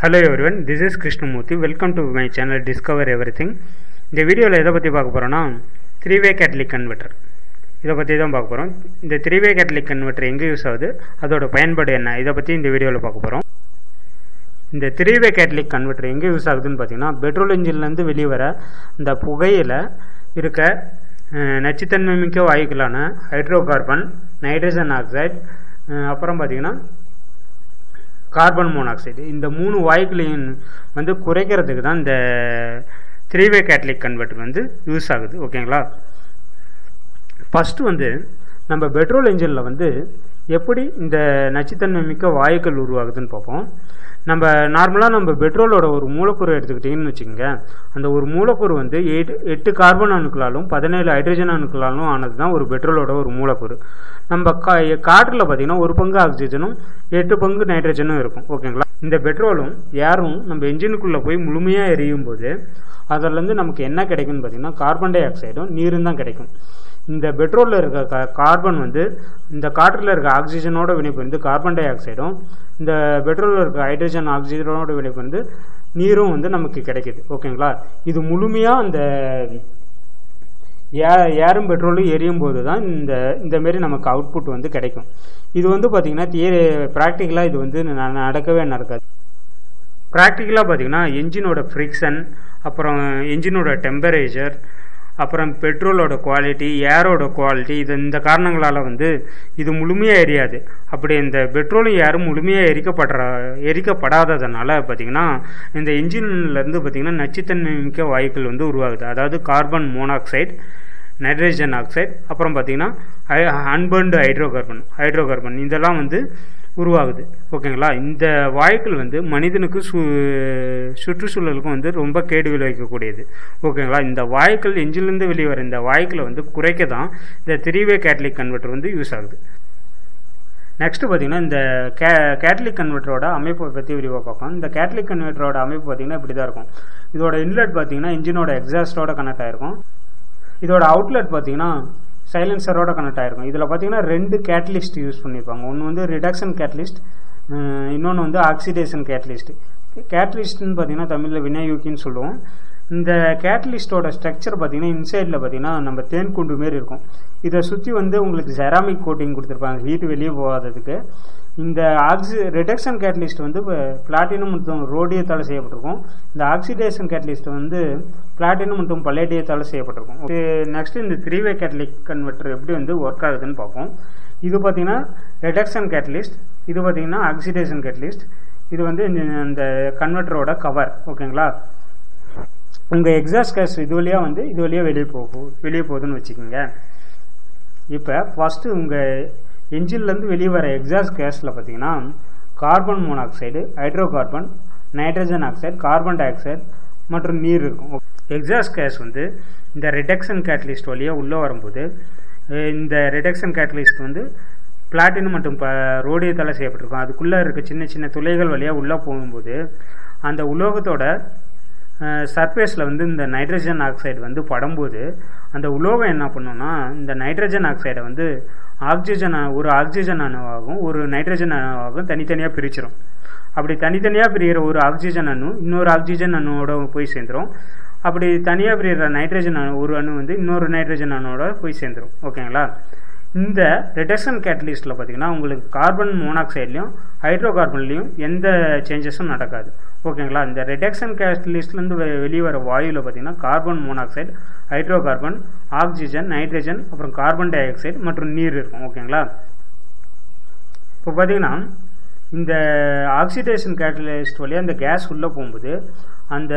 hello everyone this is Krishnamurthy welcome to my channel discover everything இந்த வீடியோவில் எதை பற்றி பார்க்க போகிறோன்னா த்ரீ வே கேட்டலிக் கன்வெர்ட்டர் இதை பற்றி தான் பார்க்க போகிறோம் இந்த த்ரீ வே கேட்டலிக் கன்வெர்ட்டர் எங்கே யூஸ் ஆகுது அதோட பயன்பாடு என்ன இதை பற்றி இந்த வீடியோவில் பார்க்க போகிறோம் இந்த த்ரீ வே கேட்டலிக் கன்வெர்ட்டர் எங்கே யூஸ் ஆகுதுன்னு பார்த்தீங்கன்னா பெட்ரோல் இன்ஜின்லேருந்து வெளியே வர இந்த புகையில் இருக்க அஹ், நச்சுத்தன்மை மிக்க வாயுக்களான ஹைட்ரோ கார்பன் நைட்ரஜன் ஆக்சைடு அப்புறம் பார்த்தீங்கன்னா கார்பன் மோனாக்சைடு இந்த மூணு வாயுக்களையும் வந்து குறைக்கிறதுக்கு தான் இந்த த்ரீ வே கேட்டலிக் கன்வெர்ட்டர் வந்து யூஸ் ஆகுது ஓகேங்களா ஃபஸ்ட்டு வந்து நம்ம பெட்ரோல் இன்ஜினில் வந்து எப்படி இந்த நச்சுத்தன்மை மிக்க வாயுக்கள் உருவாகுதுன்னு பார்ப்போம் நம்ம நார்மலாக நம்ம பெட்ரோலோட ஒரு மூலக்கூறு எடுத்துக்கிட்டிங்கன்னு வச்சுக்கோங்க அந்த ஒரு மூலக்கூறு வந்து எயிட் எட்டு கார்பன் அணுக்களாலும் பதினேழு ஹைட்ரஜன் அணுக்களாலும் ஆனது தான் ஒரு பெட்ரோலோட ஒரு மூலக்கூறு நம்ம கா காற்றில் பார்த்தீங்கன்னா ஒரு பங்கு ஆக்சிஜனும் எட்டு பங்கு நைட்ரஜனும் இருக்கும் ஓகேங்களா இந்த பெட்ரோலும் ஏரும் நம்ம என்ஜினுக்குள்ளே போய் முழுமையாக எரியும் போது அதிலேருந்து நமக்கு என்ன கிடைக்கும்னு பார்த்தீங்கன்னா கார்பன் டை ஆக்சைடும் நீரும் தான் கிடைக்கும் இந்த பெட்ரோலில் இருக்க கா கார்பன் வந்து இந்த காற்றில் இருக்க ஆக்சிஜனோட வினைப்பு வந்து கார்பன் டை ஆக்சைடும் இந்த பெட்ரோலில் இருக்க ஹைட்ரஜன் ஆக்சிஜனோட வினைப்பு வந்து நீரும் வந்து நமக்கு கிடைக்குது ஓகேங்களா இது முழுமையாக அந்த ஏ ஏரும் பெட்ரோலும் எரியும் போது தான் இந்த இந்த மாரி நமக்கு அவுட்புட் வந்து கிடைக்கும் இது வந்து பார்த்திங்கன்னா தியரி ப்ராக்டிக்கலாக இது வந்து ந- நடக்கவே நடக்காது ப்ராக்டிக்கலாக பார்த்தீங்கன்னா என்ஜினோட ஃப்ரிக்ஷன் அப்புறம் என்ஜினோட டெம்பரேச்சர் அப்புறம் பெட்ரோலோட குவாலிட்டி ஏரோட குவாலிட்டி இது இந்த காரணங்களால் வந்து இது முழுமையாக எரியாது அப்படி இந்த பெட்ரோலும் ஏரும் முழுமையாக எரிக்கப்படுற எரிக்கப்படாததுனால பார்த்திங்கன்னா இந்த என்ஜின்லேருந்து பார்த்திங்கன்னா நச்சுத்தன்மை மிக்க வாயுக்கள் வந்து உருவாகுது அதாவது கார்பன் மோனாக்சைடு நைட்ரஜன் ஆக்சைடு அப்புறம் பார்த்திங்கன்னா unburnt hydrocarbon hydrocarbon இதெல்லாம் வந்து உருவாகுது ஓகேங்களா இந்த வாயுக்கள் வந்து மனிதனுக்கு சு சுற்றுச்சூழலுக்கும் வந்து ரொம்ப கேடு விளைவிக்கக்கூடியது ஓகேங்களா இந்த வாயுக்கள் எஞ்சிலிருந்து வெளியே வர இந்த வாயுக்களை வந்து குறைக்க தான் இந்த த்ரீ வே கேட்டலிக் கன்வெர்ட்டர் வந்து யூஸ் ஆகுது நெக்ஸ்ட் பார்த்தீங்கன்னா இந்த கே கேட்டலிக் கன்வெர்ட்டரோட அமைப்பை பற்றி விரிவாக பார்க்கலாம் இந்த கேட்டலிக் கன்வெர்ட்டரோட அமைப்பு பார்த்தீங்கன்னா இப்படி தான் இருக்கும் இதோட இன்லெட் பார்த்தீங்கன்னா இன்ஜினோட எக்ஸாஸ்டோட கனெக்ட் ஆயிருக்கும் இதோட அவுட்லெட் பார்த்தீங்கன்னா சைலன்சரோட கனெக்ட் ஆயிருக்கும் இதில் பார்த்தீங்கன்னா ரெண்டு கேட்டலிஸ்ட் யூஸ் பண்ணியிருப்பாங்க ஒன்று வந்து ரிடக்ஷன் கேட்டலிஸ்ட் இன்னொன்று வந்து ஆக்சிடேஷன் கேட்டலிஸ்ட் கேட்டலிஸ்ட்னு பார்த்தீங்கன்னா தமிழில் வினையூக்கின்னு சொல்லுவோம் இந்த கேட்டலிஸ்டோட ஸ்ட்ரக்சர் பார்த்தீங்கன்னா இன்சைடில் பார்த்தீங்கன்னா நம்ம தேன் குண்டு மாரி இருக்கும் இதை சுற்றி வந்து உங்களுக்கு செராமிக் கோட்டிங் கொடுத்துருப்பாங்க ஹீட் வெளியே போகாததுக்கு இந்த ஆக்சி ரிடக்ஷன் கேட்டலிஸ்ட் வந்து பிளாட்டினம் மற்றும் ரோடியத்தால் செய்யப்பட்டிருக்கும் இந்த ஆக்சிடேஷன் கேட்டலிஸ்ட் வந்து பிளாட்டினம் மற்றும் பல்லேடியத்தால் செய்யப்பட்டிருக்கும் நெக்ஸ்ட் இந்த த்ரீ வே கேட்டலிக் கன்வெர்ட்டர் எப்படி வந்து ஒர்க் ஆகுதுன்னு பார்ப்போம் இது பார்த்தீங்கன்னா ரிடக்ஷன் கேட்டலிஸ்ட் இது பார்த்தீங்கன்னா ஆக்சிடேஷன் கேட்டலிஸ்ட் இது வந்து இந்த- இந்த கன்வெர்ட்டரோட கவர் ஓகேங்களா உங்கள் எக்ஸாஸ்ட் கேஸ் இது வழியாக வந்து இது வழியாக வெளியே போகும் வெளியே போகுதுன்னு வச்சுக்கோங்க இப்போ ஃபஸ்ட்டு உங்கள் என்ஜின்லேருந்து வெளியே வர எக்ஸாஸ்ட் கேஸில் பார்த்தீங்கன்னா carbon monoxide hydrocarbon nitrogen oxide carbon dioxide மற்றும் நீர் இருக்கும் எக்ஸாஸ்ட் கேஸ் வந்து இந்த ரிடக்ஷன் கேட்டலிஸ்ட் வழியாக உள்ளே வரும்போது அஹ் இந்த ரிடக்ஷன் கேட்டலிஸ்ட் வந்து பிளாட்டினம் மற்றும் ப ரோடியத்தால் செய்யப்பட்டிருக்கும் அதுக்குள்ளே இருக்க சின்ன சின்ன துளைகள் வழியாக உள்ளே போகும்போது அந்த உலோகத்தோட சர்ஃபேஸில் வந்து இந்த நைட்ரஜன் ஆக்சைடு வந்து படும்போது அந்த உலோகம் என்ன பண்ணுன்னா இந்த நைட்ரஜன் ஆக்சைடை வந்து ஆக்சிஜன் அணு- ஒரு ஆக்சிஜன் அணுவாகவும் ஒரு நைட்ரஜன் அணுவாகவும் தனித்தனியாக பிரிச்சிரும் அப்படி தனித்தனியாக பிரிகிற ஒரு ஆக்சிஜன் அணு இன்னொரு ஆக்சிஜன் அணுவோட போய் சேர்ந்துரும் அப்படி தனியாக பிரிகிற நைட்ரஜன் அணு ஒரு அணு வந்து இன்னொரு நைட்ரஜன் அணுவோட போய் சேர்ந்துரும் ஓகேங்களா இந்த ரிடக்ஷன் கேட்டலிஸ்ட்டில் பார்த்தீங்கன்னா உங்களுக்கு கார்பன் மோனாக்சைட்லையும் ஹைட்ரோ கார்பன்லையும் எந்த சேஞ்சஸும் நடக்காது ஓகேங்களா இந்த ரிடக்ஷன் கேட்டலிஸ்ட்லேருந்து வெளியே வர வாயுவில் பார்த்தீங்கன்னா carbon monoxide hydrocarbon oxygen nitrogen அப்புறம் கார்பன் டை ஆக்சைடு மற்றும் நீர் இருக்கும் ஓகேங்களா இப்போ பார்த்தீங்கன்னா இந்த ஆக்சிடேஷன் கேட்டலிஸ்ட் வழியாக அந்த கேஸ் உள்ளே போகும்போது அந்த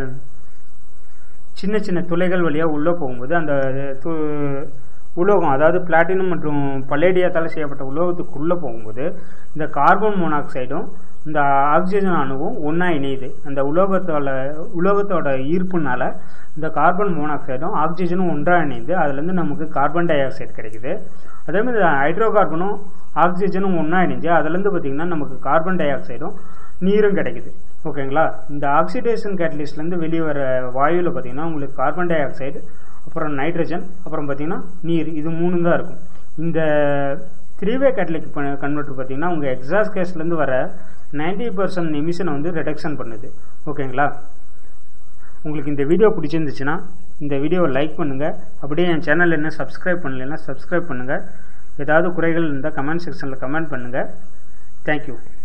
சின்ன சின்ன துளைகள் வழியாக உள்ளே போகும்போது அந்த து- உலோகம் அதாவது பிளாட்டினம் மற்றும் பல்லேடியத்தால் செய்யப்பட்ட உலோகத்துக்குள்ளே போகும்போது இந்த கார்பன் மோனாக்சைடும் இந்த ஆக்சிஜன் அணுவும் ஒன்றா இணையுது அந்த உலோகத்தோட உலோகத்தோட ஈர்ப்புனால இந்த கார்பன் மோனாக்சைடும் ஆக்சிஜனும் ஒன்றா இணைந்து அதுலேருந்து நமக்கு கார்பன் டை ஆக்சைடு கிடைக்குது அதே மாதிரி ஹைட்ரோ கார்பனும் ஆக்சிஜனும் ஒன்றா இணைஞ்சு அதுலேருந்து பார்த்திங்கன்னா நமக்கு கார்பன் டை ஆக்சைடும் நீரும் கிடைக்குது ஓகேங்களா இந்த ஆக்சிடேஷன் கேட்டலிஸ்ட்லேருந்து வெளியே வர வாயுவில் பார்த்தீங்கன்னா உங்களுக்கு கார்பன் டை ஆக்சைடு அப்புறம் நைட்ரஜன் அப்புறம் பார்த்தீங்கன்னா நீர் இது மூணு தான் இருக்கும் இந்த த்ரீ வே கேட்டலிக் கன்வெர்ட்டர் பார்த்தீங்கன்னா உங்கள் எக்ஸாஸ்ட் கேஸ்லேருந்து வர நைன்டி பர்சன்ட் எமிஷனை வந்து ரிடக்ஷன் பண்ணுது ஓகேங்களா உங்களுக்கு இந்த வீடியோ பிடிச்சிருந்துச்சுன்னா இந்த வீடியோவை லைக் பண்ணுங்கள் அப்படியே என் சேனல் என்ன சப்ஸ்கிரைப் பண்ணலைன்னா சப்ஸ்கிரைப் பண்ணுங்கள் ஏதாவது குறைகள் இருந்தால் கமெண்ட் செக்ஷனில் கமெண்ட் பண்ணுங்கள் தேங்க்யூ